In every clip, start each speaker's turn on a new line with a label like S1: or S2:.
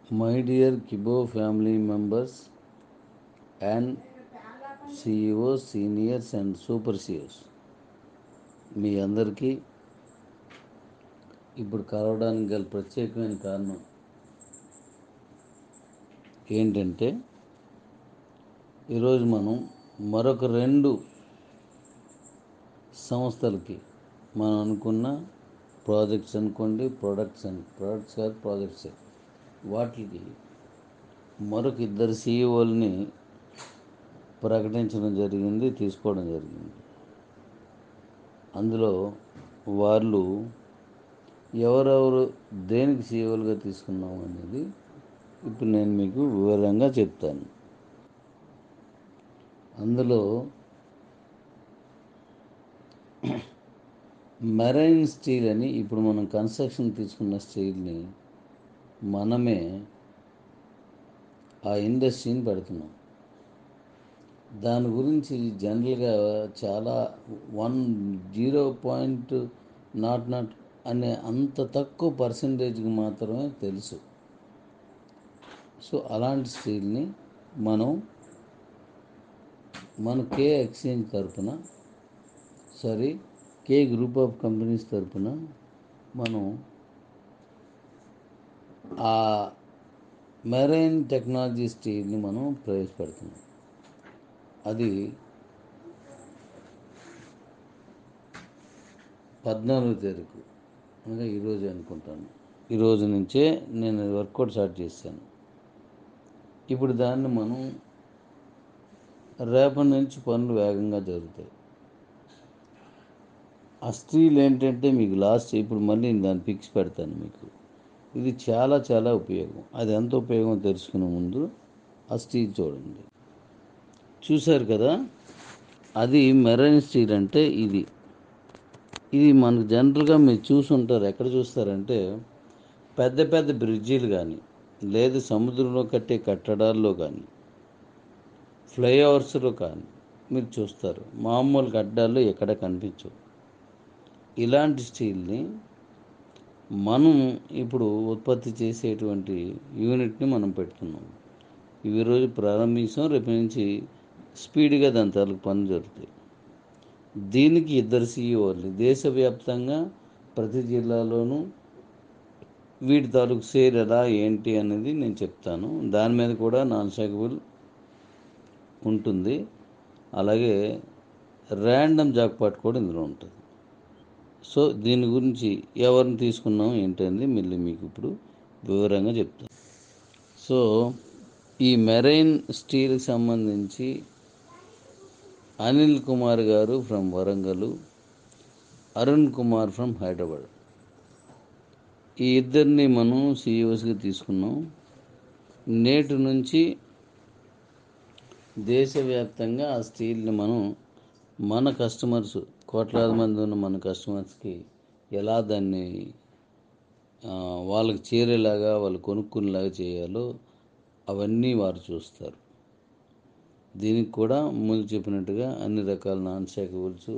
S1: my dear Kibo family members and CEO seniors and super CEOs మీ అందరికీ ఇప్పుడు కలవడానికి గల ప్రత్యేకమైన కారణం ఏంటంటే ఈరోజు మనం మరొక రెండు సంస్థలకి మనం అనుకున్న ప్రాజెక్ట్స్ అనుకోండి ప్రొడక్ట్స్ అని ప్రొడక్ట్స్ కాదు ప్రాజెక్ట్స్ వాటికి మరొక ఇద్దరు సీఈఓల్ని ప్రకటించడం జరిగింది తీసుకోవడం జరిగింది అందులో వాళ్ళు ఎవరెవరు దేనికి సీఈఓలుగా తీసుకున్నాం అనేది ఇప్పుడు నేను మీకు వివరంగా చెప్తాను అందులో మెరైన్ స్టీల్ అని ఇప్పుడు మనం కన్స్ట్రక్షన్ తీసుకున్న స్టీల్ని మనమే ఆ ఇండస్ట్రీని పెడుతున్నాం దాని గురించి జనరల్గా చాలా వన్ జీరో పాయింట్ నాట్ నాట్ అనే అంత తక్కువ పర్సంటేజ్కి మాత్రమే తెలుసు సో అలాంటి స్టీల్ని మనం మన కే ఎక్స్చేంజ్ తరపున sorry K group of companies తరపున మనం ఆ మెరైన్ టెక్నాలజీ స్టీల్ని మనం ప్రవేశపెడుతున్నాం అది పద్నాలుగో తారీఖు అనగా ఈరోజు అనుకుంటాను ఈరోజు నుంచే నేను వర్కౌట్ స్టార్ట్ చేశాను ఇప్పుడు దాన్ని మనం రేపటి నుంచి పనులు వేగంగా జరుగుతాయి ఆ స్టీల్ ఏంటంటే మీకు లాస్ట్ ఇప్పుడు మళ్ళీ నేను దాన్ని ఫిక్స్ పెడతాను మీకు ఇది చాలా చాలా ఉపయోగం అది ఎంత ఉపయోగం తెలుసుకునే ముందు ఆ స్టీల్ చూడండి చూశారు కదా అది మెరైన్ స్టీల్ అంటే ఇది ఇది మనకు జనరల్గా మీరు చూసుంటారు ఎక్కడ చూస్తారంటే పెద్ద పెద్ద బ్రిడ్జీలు కానీ లేదు సముద్రంలో కట్టే కట్టడాల్లో కానీ ఫ్లైఓవర్స్లో కానీ మీరు చూస్తారు మామూలు గడ్డాల్లో ఎక్కడ కనిపించవు ఇలాంటి స్టీల్ని మనం ఇప్పుడు ఉత్పత్తి చేసేటువంటి యూనిట్ని మనం పెడుతున్నాం ఇవి రోజు ప్రారంభించాం రేపు నుంచి స్పీడ్గా దాని తాలూకు పనులు జరుగుతాయి దీనికి ఇద్దరు సీఈఓలు దేశవ్యాప్తంగా ప్రతి జిల్లాలోనూ వీటి తాలూకు షేర్ ఎలా ఏంటి అనేది నేను చెప్తాను దాని మీద కూడా నాన్ షాకబుల్ ఉంటుంది అలాగే ర్యాండమ్ జాక్పాట్ కూడా ఇందులో ఉంటుంది సో దీని గురించి ఎవరిని తీసుకున్నాం ఏంటనేది మళ్ళీ మీకు ఇప్పుడు వివరంగా చెప్తాను సో ఈ మెరైన్ స్టీల్కి సంబంధించి అనిల్ కుమార్ గారు ఫ్రమ్ వరంగల్ అరుణ్ కుమార్ ఫ్రమ్ హైదరాబాద్ ఈ ఇద్దరిని మనం సిఇఓస్గా తీసుకున్నాం నేటి నుంచి దేశవ్యాప్తంగా ఆ స్టీల్ని మనం మన కస్టమర్స్ కోట్లాది మంది ఉన్న మన కస్టమర్స్కి ఎలా దాన్ని వాళ్ళకి చేరేలాగా వాళ్ళు కొనుక్కునేలాగా చేయాలో అవన్నీ వారు చూస్తారు దీనికి కూడా ముందు చెప్పినట్టుగా అన్ని రకాల నాన్ షాకబుల్స్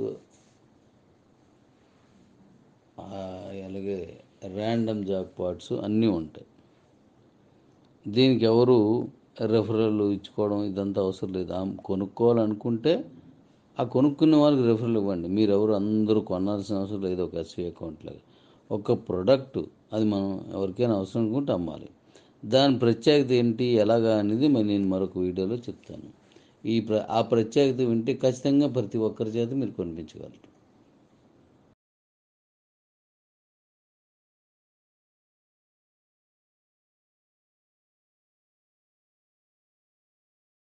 S1: అలాగే ర్యాండమ్ జాక్ పాట్స్ అన్నీ ఉంటాయి దీనికి ఎవరు రెఫరల్ ఇచ్చుకోవడం ఇదంతా అవసరం లేదు కొనుక్కోవాలనుకుంటే ఆ కొనుక్కునే వాళ్ళకి రెఫరల్ ఇవ్వండి మీరు ఎవరు అందరూ కొనాల్సిన అవసరం లేదు ఒక ఎస్వీ అకౌంట్ లాగా ఒక ప్రొడక్ట్ అది మనం ఎవరికైనా అవసరం అనుకుంటే అమ్మాలి దాని ప్రత్యేకత ఏంటి ఎలాగా అనేది మరి నేను మరొక వీడియోలో చెప్తాను ఈ ప్ర ఆ ప్రత్యేకత వింటే ఖచ్చితంగా ప్రతి ఒక్కరి చేత మీరు కొనిపించగలరు